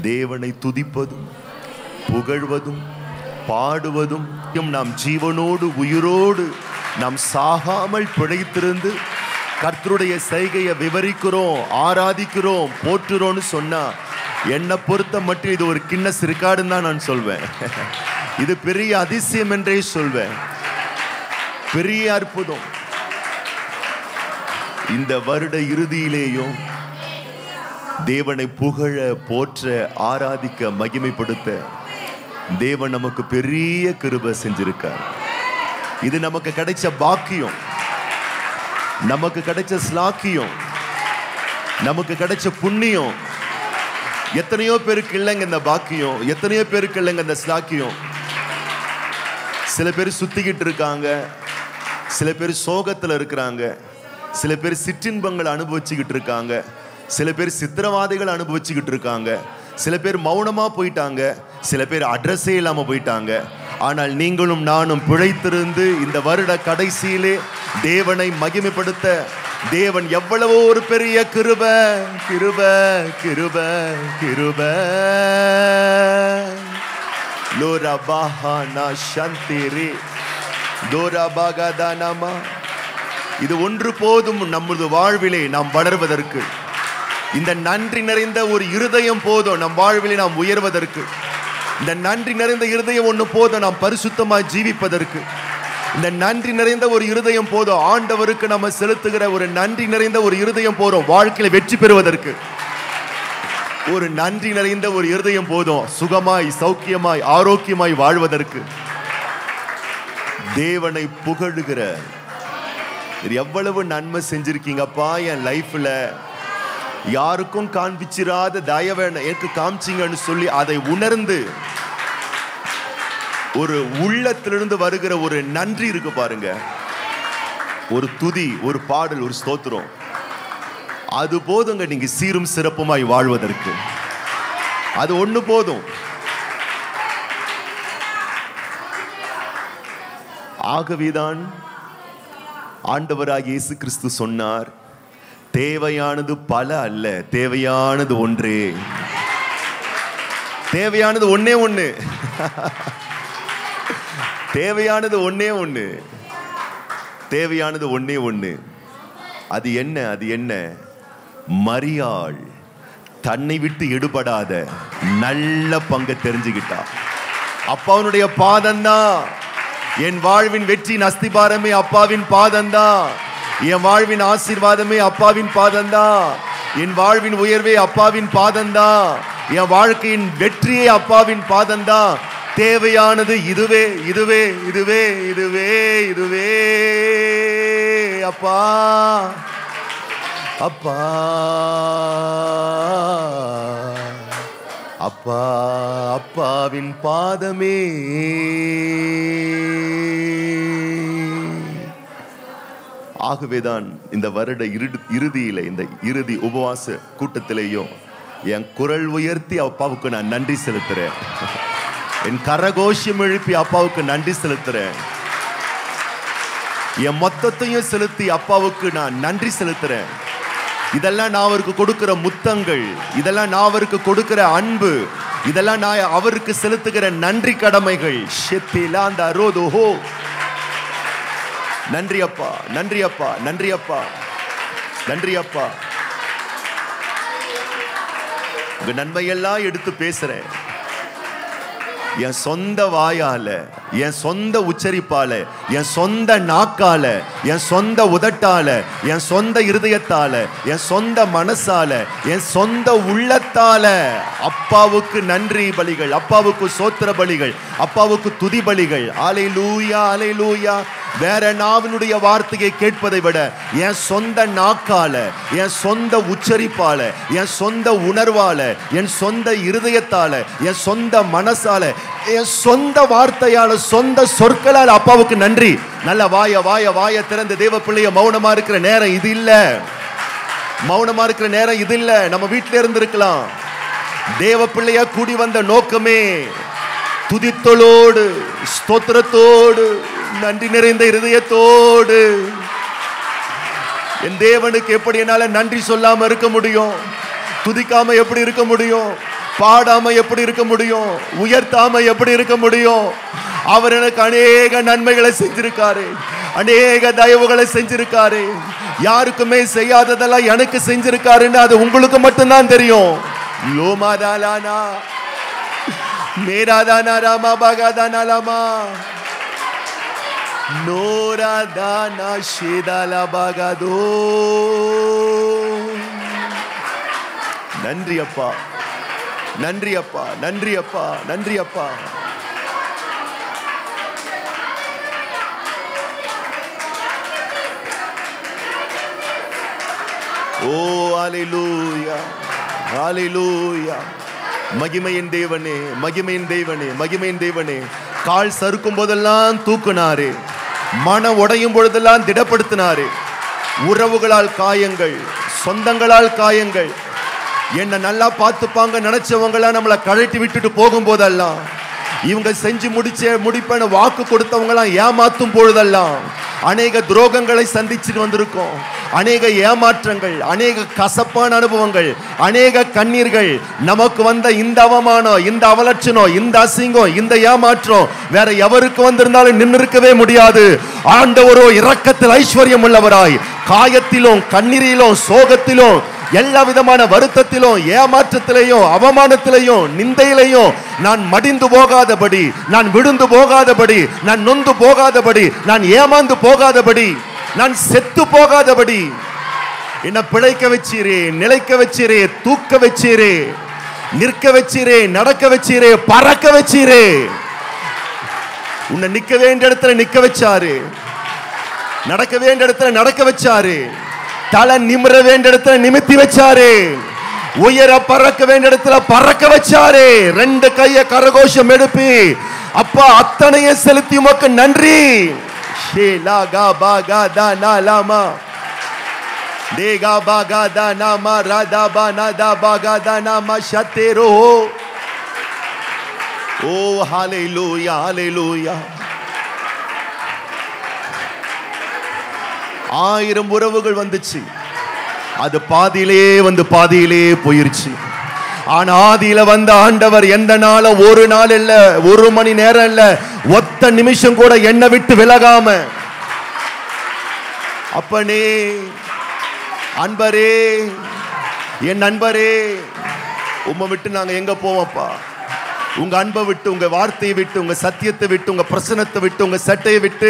தேவனை துதிப்பதும் புகழ்வதும் பாடுவதும் நாம் ஜீவனோடு உயிரோடு நாம் சாகாமல் பிழைத்திருந்து கர்த்தருடைய செய்கையை விவரிக்கிறோம் ஆராதிக்கிறோம் போற்றுறோம்னு சொன்னா என்னை பொறுத்த மட்டும் இது ஒரு கின்னஸ் இருக்காடுன்னு தான் நான் சொல்வேன் இது பெரிய அதிசயம் என்றே சொல்வேன் பெரிய அற்புதம் இந்த வருட இறுதியிலேயும் தேவனை புகழ போற்ற ஆராதிக்க மகிமைப்படுத்த தேவன் நமக்கு பெரிய கிருபை செஞ்சிருக்கார் இது நமக்கு கிடைச்ச பாக்கியம் நமக்கு கிடைச்ச ஸ்லாக்கியம் நமக்கு கிடைச்ச புண்ணியம் எத்தனையோ பேருக்கு இல்லைங்க இந்த பாக்கியம் எத்தனையோ பேருக்கு இல்லைங்க இந்த ஸ்லாக்கியம் சில பேர் சுத்திக்கிட்டு இருக்காங்க சில பேர் சோகத்துல இருக்கிறாங்க சில பேர் சிற்றின்பங்களை அனுபவிச்சுக்கிட்டு இருக்காங்க சில பேர் சித்திரவாதைகள் அனுபவிச்சுக்கிட்டு இருக்காங்க சில பேர் மௌனமா போயிட்டாங்க சில பேர் அட்ரஸே இல்லாம போயிட்டாங்க ஆனால் நீங்களும் நானும் பிழைத்திருந்து இந்த வருட கடைசியிலே தேவனை மகிமைப்படுத்த தேவன் எவ்வளவோ ஒரு பெரிய கிருப கிருப கிருப கிருப லோரா பாஹானா சந்திரி தோரா பாகாதானாமா இது ஒன்று போதும் நமது வாழ்விலே நாம் வளர்வதற்கு இந்த நன்றி நிறைந்த ஒரு இருதயம் போதும் நம் வாழ்விலே நாம் உயர்வதற்கு இந்த நன்றி நிறைந்த இருதயம் ஒன்று போதும் நாம் பரிசுத்தமாய் ஜீவிப்பதற்கு இந்த நன்றி நிறைந்த ஒரு இருதயம் போதும் ஆண்டவருக்கு நம்ம செலுத்துகிற ஒரு நன்றி நிறைந்த ஒரு இருதயம் போதும் வாழ்க்கையில வெற்றி பெறுவதற்கு ஒரு நன்றி நிறைந்த ஒரு இருதயம் போதும் சுகமாய் சௌக்கியமாய் ஆரோக்கியமாய் வாழ்வதற்கு தேவனை புகழுகிற இது எவ்வளவு நன்மை செஞ்சிருக்கீங்கப்பா என் லைஃப்ல யாருக்கும் காண்பிச்சிராத தயவை எனக்கு காமிச்சிங்கன்னு சொல்லி அதை உணர்ந்து ஒரு உள்ளத்திலிருந்து வருகிற ஒரு நன்றி இருக்கு பாருங்க ஒரு துதி ஒரு பாடல் ஒரு ஸ்தோத்திரம் அது போதுங்க நீங்க சீரும் சிறப்புமாய் வாழ்வதற்கு அது ஒண்ணு போதும் ஆகவேதான் ஆண்டவராக இயேசு கிறிஸ்து சொன்னார் தேவையானது பல அல்ல தேவையானது ஒன்றே தேவையானது ஒண்ணே ஒண்ணு தேவையானது ஒண்ணே ஒண்ணு தேவையானது ஒண்ணே ஒண்ணு அது என்ன அது என்ன மரியாள் தன்னை விட்டு எடுபடாத நல்ல பங்கை தெரிஞ்சுக்கிட்டா அப்பாவுடைய பாதம்தான் என் வாழ்வின் வெற்றியின் அஸ்திபாரமே அப்பாவின் பாதம்தான் என் வாழ்வின் ஆசீர்வாதமே அப்பாவின் பாதம்தான் என் வாழ்வின் உயர்வே அப்பாவின் பாதம்தான் என் வாழ்க்கையின் வெற்றியே அப்பாவின் பாதம்தான் தேவையானது இதுவே இதுவே இதுவே இதுவே இதுவே அப்பா அப்பா அப்பா அப்பாவின் பாதமே ஆகவேதான் இந்த வருட இறுதி இறுதியில இந்த இறுதி உபவாச கூட்டத்திலேயும் என் குரல் உயர்த்தி அப்பாவுக்கு நான் நன்றி செலுத்துறேன் என் கரகோஷம் எழுப்பி அப்பாவுக்கு நன்றி செலுத்துறேன் என் மொத்தத்தையும் செலுத்தி அப்பாவுக்கு நான் நன்றி செலுத்துறேன் இதெல்லாம் நான் அவருக்கு கொடுக்கிற முத்தங்கள் இதெல்லாம் நான் அவருக்கு கொடுக்கிற அன்பு இதெல்லாம் நான் அவருக்கு செலுத்துகிற நன்றி கடமைகள் ஷெத்திலா அந்த அரோதோஹோ நன்றி அப்பா நன்றி அப்பா நன்றி அப்பா நன்றி அப்பா உங்க நன்மையெல்லாம் எடுத்து பேசுறேன் என் சொந்த வாயால என் சொந்த உச்சரிப்பால என் சொந்த நாக்கால என் சொந்த உதட்டால என் சொந்த இருதயத்தால என் சொந்த மனசால என் சொந்த உள்ளத்தால அப்பாவுக்கு நன்றி பலிகள் அப்பாவுக்கு சோத்திர பலிகள் அப்பாவுக்கு துதி பலிகள் ஆலை லூயா ஆலை லூயா வேற நாவினுடைய வார்த்தையை கேட்பதை விட என் சொந்த நாக்கால என் சொந்த உச்சரிப்பால என் சொந்த உணர்வால என் சொந்த இருதயத்தால என் சொந்த மனசால என் சொந்த வார்த்தையால சொந்த சொற்களால் அப்பாவுக்கு நன்றி நல்ல வாய வாய வாய திறந்த தேவ பிள்ளைய மௌனமா இருக்கிற நேரம் இது இல்ல மௌனமா இருக்கிற நேரம் இது இல்ல நம்ம வீட்டில இருந்து இருக்கலாம் தேவ பிள்ளையா கூடி வந்த நோக்கமே துதித்தலோடு ஸ்தோத்திரத்தோடு நன்றி நிறைந்த இருதயத்தோடு என் தேவனுக்கு எப்படி என்னால நன்றி சொல்லாம இருக்க முடியும் துதிக்காம எப்படி இருக்க முடியும் பாடாம எப்படி இருக்க முடியும் உயர்த்தாம எப்படி இருக்க முடியும் அவர் எனக்கு அநேக நன்மைகளை செஞ்சிருக்காரு அநேக தயவுகளை செஞ்சிருக்காரு யாருக்குமே செய்யாததெல்லாம் எனக்கு செஞ்சிருக்காருன்னு அது உங்களுக்கு மட்டும்தான் தெரியும் லோமாதாலானா மேராதானா ராமா பாகாதானா லாமா நோராதானா ஷேதாலா பாகாதோ நன்றி அப்பா நன்றி அப்பா நன்றி அப்பா நன்றி அப்பா ஓ ஹalleluya ஹalleluya மகிமையின் தேவனே மகிமையின் தேவனே மகிமையின் தேவனே கால் சறுக்கும் போதெல்லாம் தூக்குனாரு மன உடையும் பொழுதெல்லாம் திடப்படுத்தினாரு உறவுகளால் காயங்கள் சொந்தங்களால் காயங்கள் என்ன நல்லா பார்த்துப்பாங்க நினைச்சவங்கள நம்மளை கழட்டி விட்டுட்டு போகும்போதெல்லாம் இவங்க செஞ்சு முடிச்ச முடிப்பேன்னு வாக்கு கொடுத்தவங்களாம் ஏமாத்தும் பொழுதெல்லாம் அநேக துரோகங்களை சந்திச்சுட்டு வந்திருக்கோம் அநேக ஏமாற்றங்கள் அநேக கசப்பான அனுபவங்கள் அநேக கண்ணீர்கள் நமக்கு வந்த இந்த அவமானம் இந்த அவலட்சணம் இந்த அசிங்கம் இந்த ஏமாற்றம் வேற எவருக்கு வந்திருந்தாலும் நின்று இருக்கவே முடியாது ஆண்டவரோ இரக்கத்தில் ஐஸ்வர்யம் உள்ளவராய் காயத்திலும் கண்ணீரிலும் சோகத்திலும் எல்லா விதமான வருத்தத்திலும் ஏமாற்றத்திலையும் அவமானத்திலையும் நிந்தையிலையும் நான் மடிந்து போகாதபடி நான் விழுந்து போகாதபடி நான் நொந்து போகாதபடி நான் ஏமாந்து போகாதபடி நான் செத்து போகாதபடி என்ன பிழைக்க வச்சீரே நிலைக்க வச்சீரே தூக்க வச்சீரே நிற்க வச்சீரே நடக்க வச்சீரே பறக்க வச்சீரே உன்னை நிக்க வேண்டிய இடத்துல நிக்க வச்சாரு நடக்க வேண்டிய இடத்துல நடக்க வச்சாரு தலை நிமிர வேண்டிய இடத்துல நிமித்தி வச்சாரு உயர பறக்க வேண்டிய இடத்துல பறக்க வச்சாரு ரெண்டு கைய கரகோஷம் எடுப்பி அப்பா அத்தனைய செலுத்தி உமக்கு நன்றி ஷேலா கா பா கா தா நா லாமா டே கா பா கா தா நா மா ரா தா பா நா தா பா கா தா நா மா ஷத்தேரோ ஓ ஹalleluya ஹalleluya ஆயிரம் உறவுகள் வந்துச்சு அது பாதியிலே வந்து பாதியிலே போயிருச்சு ஆனா ஆதியில வந்த ஆண்டவர் எந்த நாளும் ஒரு நாள் இல்ல ஒரு மணி நேரம் இல்ல ஒத்த நிமிஷம் கூட என்னை விட்டு விலகாம அப்பனே அன்பரே என் நண்பரே உம்மை விட்டு நாங்க எங்க போவோம்ப்பா உங்க அன்பை விட்டு உங்க வார்த்தையை விட்டு உங்க சத்தியத்தை விட்டு உங்க பிரசனத்தை விட்டு உங்க சட்டையை விட்டு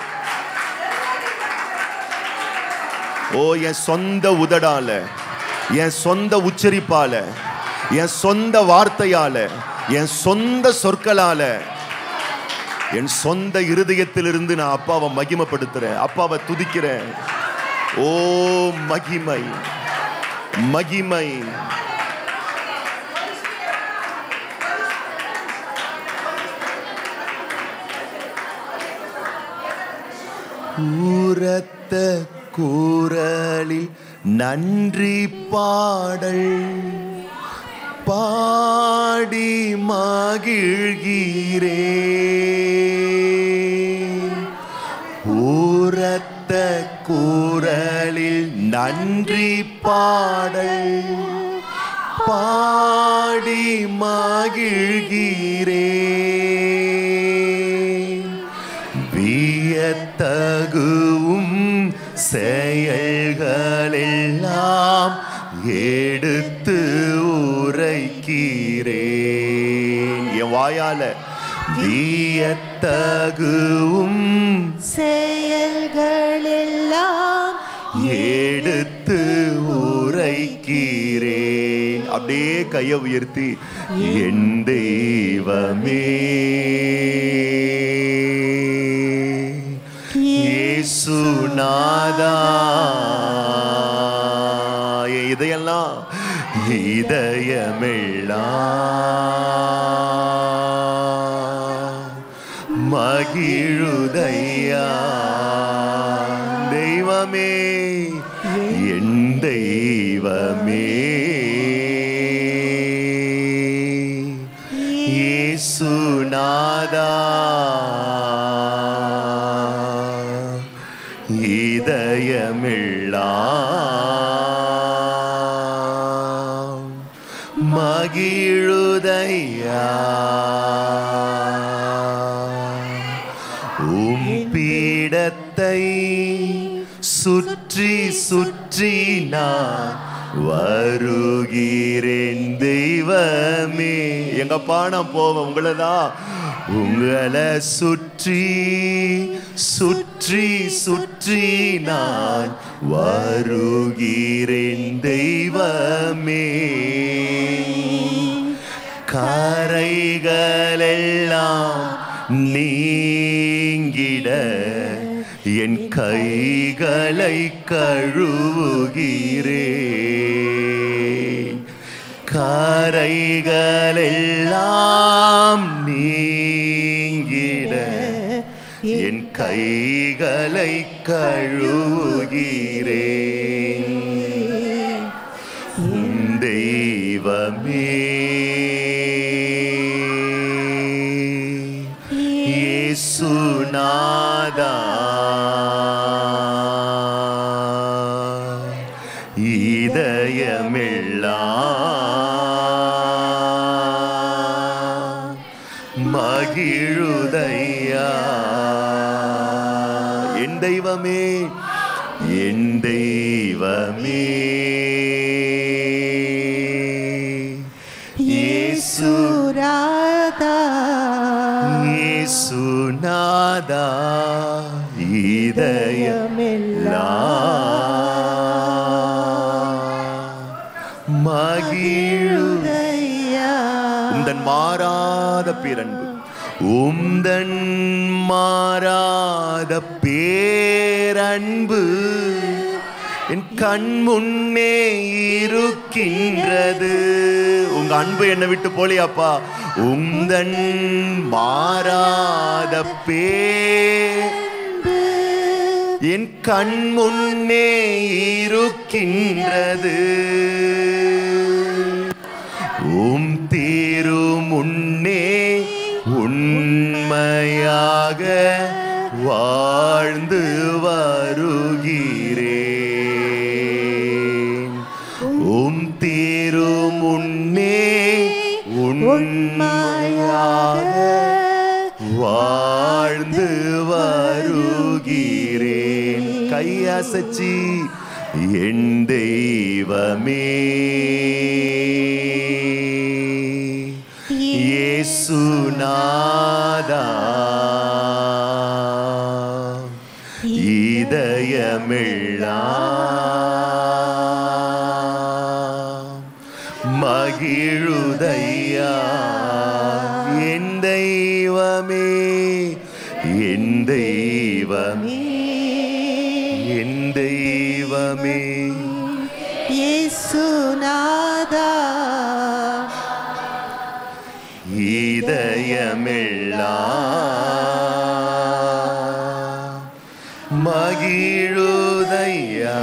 ஓ என் சொந்த உதடால என் சொந்த உச்சரிப்பால என் சொந்த வார்த்தையால என் சொந்த சொற்களால என் சொந்த இருதயத்திலிருந்து நான் அப்பாவை மகிமைப்படுத்துறேன் அப்பாவை துதிக்கிறேன் ஓ மகிமை மகிமை ஊரத்த கூறலில் நன்றி பாடல் பாடி மகிழ்கிறே ஊரத்த கூறலில் நன்றி பாடல் பாடி மகிழ்கிறே வியத்தகுவும் செயல்களெல்லாம் எடுத்து உரைக்கிறேன் என் வாயால வியத்தகுவும் செயல்களெல்லாம் எடுத்து உரைக்கிறேன் அப்படியே கையை உயர்த்தி என் தெய்வமே இயேசுநாதா என் இதையெல்லாம் இதயமெல்லாம் மகிழுதையா தெய்வமே என் தெய்வமே இயேசுநாதா இதயமெல்லாம் மகிழுதையா உம் பீடத்தை சுற்றி சுற்றி நான் வருகிறேன் தெய்வமே எங்க பானம் போவோம் உங்களை தான் உங்களை சுற்றி சுற்றி சுற்றி நான் வருகிறேன் தெய்வமே கரைகளெல்லாம் நீங்கிட என் கைகளை கழுவுகிறேன் கரைகளெல்லாம் நீங்கிட என் கைகளை கழுவுகிறேன் உம் தெய்வமே இயேசுநாதா இதயமெல்லாம் மகிழுதையா என் தெய்வமே என் தெய்வமே இயேசு சுராதா இயேசுநாதா இதயமெல்லாம் மகிழு உதையா உந்தன் மாறாத பேரன்பு உந்தன் மாறாத பேரன்பு என் கண் முன்னே இருக்கின்றது உங்க அன்பு என்னை விட்டு போலியாப்பா உந்தன் மாறாத பே என் கண் முன்னே இருக்கின்றது உம் தீரு முன்னே உண்மையாக வாழ்ந்து வருகிறேன் உம் தீரு முன்னே உண்மையாக வாழ்ந்து வருகிறேன் கையசச்சி என் தெய்வமே இயேசுநாதா இதயமெல்லாம் மகிழுதையா என் தெய்வமே என் தெய்வமே என் தெய்வமே இயேசுநாதா இதயமெல்லாம் மகிழுதையா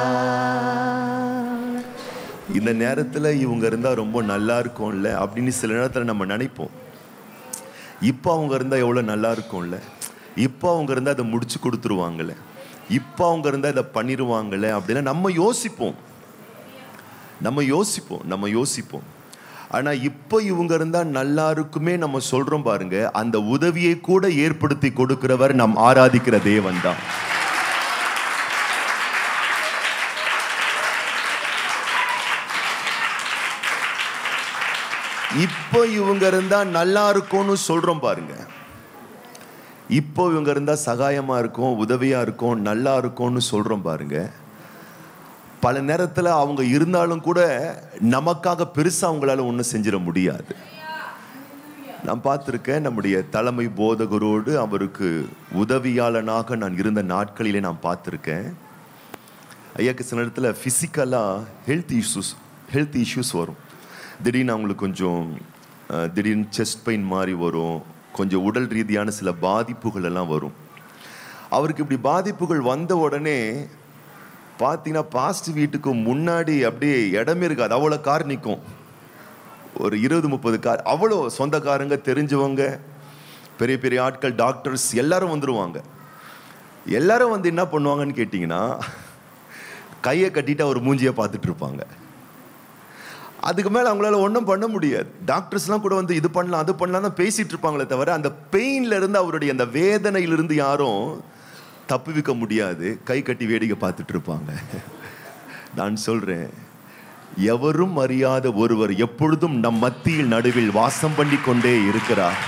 இந்த நேரத்துல இவங்க இருந்தா ரொம்ப நல்லா இருக்கும்ல அப்படின்னு சில நேரத்துல நம்ம நினைப்போம் இப்போ அவங்க இருந்தா எவ்வளவு நல்லா இருக்கும்ல இப்போ அவங்க இருந்தா அதை முடிச்சு கொடுத்துருவாங்கல்ல இப்போ அவங்க இருந்தா இதை பண்ணிடுவாங்கல்ல அப்படின்னா நம்ம யோசிப்போம் நம்ம யோசிப்போம் நம்ம யோசிப்போம் ஆனா இப்போ இவங்க இருந்தா நல்லா இருக்குமே நம்ம சொல்றோம் பாருங்க அந்த உதவியை கூட ஏற்படுத்தி கொடுக்கிறவர் நாம் ஆராதிக்கிற தேவன் தான் இப்போ இவங்க இருந்தா நல்லா இருக்கும்னு சொல்றோம் பாருங்க இப்போ இவங்க இருந்தா சகாயமா இருக்கும் உதவியா இருக்கும் நல்லா இருக்கும்னு சொல்றோம் பாருங்க பல நேரத்துல அவங்க இருந்தாலும் கூட நமக்காக பெருசா அவங்களால ஒன்றும் செஞ்சிட முடியாது நான் பார்த்துருக்கேன் நம்முடைய தலைமை போதகரோடு அவருக்கு உதவியாளனாக நான் இருந்த நாட்களிலே நான் பார்த்துருக்கேன் ஐயாக்கு சில நேரத்தில் ஃபிசிக்கலாக ஹெல்த் இஷ்யூஸ் ஹெல்த் இஷ்யூஸ் வரும் திடீர்னு அவங்களுக்கு கொஞ்சம் அஹ், திடீர்னு செஸ்ட் பெயின் மாதிரி வரும் கொஞ்சம் உடல் ரீதியான சில பாதிப்புகள் எல்லாம் வரும் அவருக்கு இப்படி பாதிப்புகள் வந்த உடனே பார்த்தீங்கன்னா பாஸ்ட் வீட்டுக்கு முன்னாடி அப்படியே இடமே இருக்காது அவ்வளோ கார் நிற்கும் ஒரு இருபது முப்பது கார் அவ்வளோ சொந்தக்காரங்க தெரிஞ்சவங்க பெரிய பெரிய ஆட்கள் டாக்டர்ஸ் எல்லாரும் வந்துருவாங்க எல்லாரும் வந்து என்ன பண்ணுவாங்கன்னு கேட்டிங்கன்னா கையை கட்டிட்டு அவர் மூஞ்சியை பார்த்துட்டு இருப்பாங்க அதுக்கு மேல அவங்களால ஒன்றும் பண்ண முடியாது டாக்டர்ஸ்லாம் கூட வந்து இது பண்ணலாம் அது பண்ணலாம் தான் பேசிட்டு இருப்பாங்களே தவிர அந்த பெயின்ல இருந்து அவருடைய அந்த வேதனையிலிருந்து யாரும் தப்புவிக்க முடியாது கை கட்டி வேடிக்கை பார்த்துட்டு இருப்பாங்க நான் சொல்றேன் எவரும் அறியாத ஒருவர் எப்பொழுதும் நம் மத்தியில் நடுவில் வாசம் பண்ணி கொண்டே இருக்கிறார்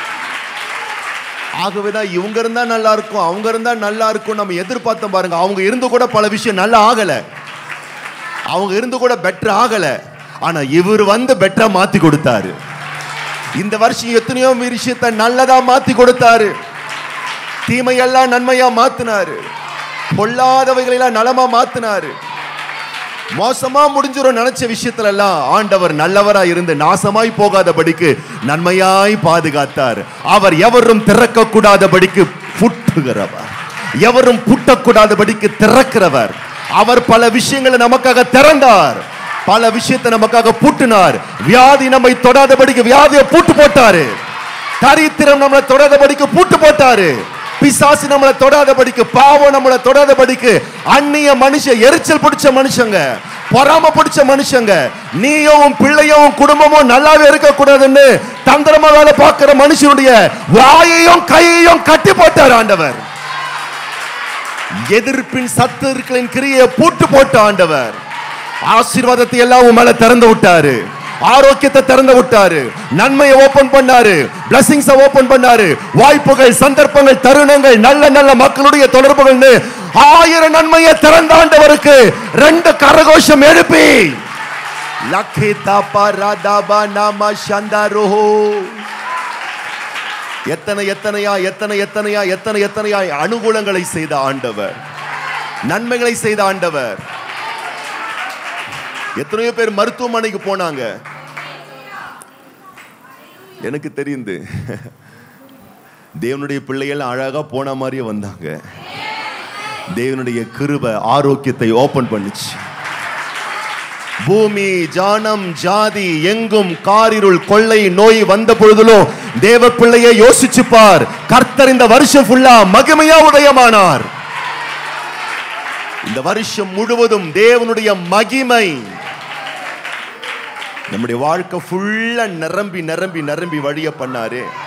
ஆகவேதான் இவங்க இருந்தா நல்லா இருக்கும் அவங்க இருந்தா நல்லா இருக்கும் நம்ம எதிர்பார்த்தோம் பாருங்க அவங்க இருந்து கூட பல விஷயம் நல்லா ஆகல அவங்க இருந்து கூட பெட்டர் ஆகல ஆனா இவர் வந்து பெட்டரா மாத்தி கொடுத்தாரு இந்த வருஷம் எத்தனையோ விஷயத்தை நல்லதா மாத்தி கொடுத்தாரு தீமையெல்லாம் நன்மையா மாத்தினாரு பொல்லாதவைகளெல்லாம் நலமா மாத்தினாரு மோசமா முடிஞ்சிரும் நினைச்ச விஷயத்துல எல்லாம் ஆண்டவர் நல்லவரா இருந்து நாசமாய் போகாதபடிக்கு நன்மையாய் பாதுகாத்தார் அவர் எவரும் திறக்க கூடாதபடிக்கு புட்டுகிறவர் எவரும் புட்டக்கூடாதபடிக்கு திறக்கிறவர் அவர் பல விஷயங்களை நமக்காக திறந்தார் பல விஷயத்தை நமக்காக பூட்டினார் வியாதி நம்மை தொடாதபடிக்கு வியாதியை பூட்டு போட்டாரு தரித்திரம் நம்மளை தொடாதபடிக்கு பூட்டு போட்டாரு பிசாசு நம்மளை தொடாதபடிக்கு பாவம் நம்மளை தொடாதபடிக்கு அந்நிய மனுஷன் எரிச்சல் பிடிச்ச மனுஷங்க பொறாம பிடிச்ச மனுஷங்க நீயும் உன் பிள்ளையும் உன் குடும்பமும் நல்லாவே இருக்க கூடாதுன்னு தந்திரமா வேலை பார்க்கிற மனுஷனுடைய வாயையும் கையையும் கட்டி போட்டார் ஆண்டவர் எதிர்ப்பின் சத்துருக்களின் கிரியை பூட்டு போட்ட ஆண்டவர் ஆசீர்வாதத்தை எல்லாம் உன் மேல திறந்து விட்டாரு ஆரோக்கியத்தை திறந்து விட்டாரு நன்மையை ஓபன் பண்ணாரு பிளஸிங்ஸ் ஓபன் பண்ணாரு வாய்ப்புகள் சந்தர்ப்பங்கள் தருணங்கள் நல்ல நல்ல மக்களுடைய தொடர்புகள்னு ஆயிரம் நன்மையை திறந்த ஆண்டவருக்கு ரெண்டு கரகோஷம் எழுப்பி லக்கே தாப்பா ராதாபா நாம சந்தாரோஹோ எத்தனை எத்தனையா எத்தனை எத்தனையா எத்தனை எத்தனையா அனுகூலங்களை செய்த ஆண்டவர் நன்மைகளை செய்த ஆண்டவர் எத்தனையோ பேர் மருத்துவமனைக்கு போனாங்க எனக்கு தெரியுது தேவனுடைய பிள்ளைகள் அழகா போன மாதிரியே வந்தாங்க தேவனுடைய கிருபை ஆரோக்கியத்தை ஓபன் பண்ணுச்சு பூமி ஜானம் ஜாதி எங்கும் காரிருள் கொள்ளை நோய் வந்த பொழுதிலும் தேவ பிள்ளையை யோசிச்சு பார் கர்த்தர் இந்த வருஷம் ஃபுல்லா மகிமையா உதயமானார் இந்த வருஷம் முழுவதும் தேவனுடைய மகிமை நம்முடைய வாழ்க்கை ஃபுல்லா நிரம்பி நிரம்பி நிரம்பி வழிய பண்ணாரு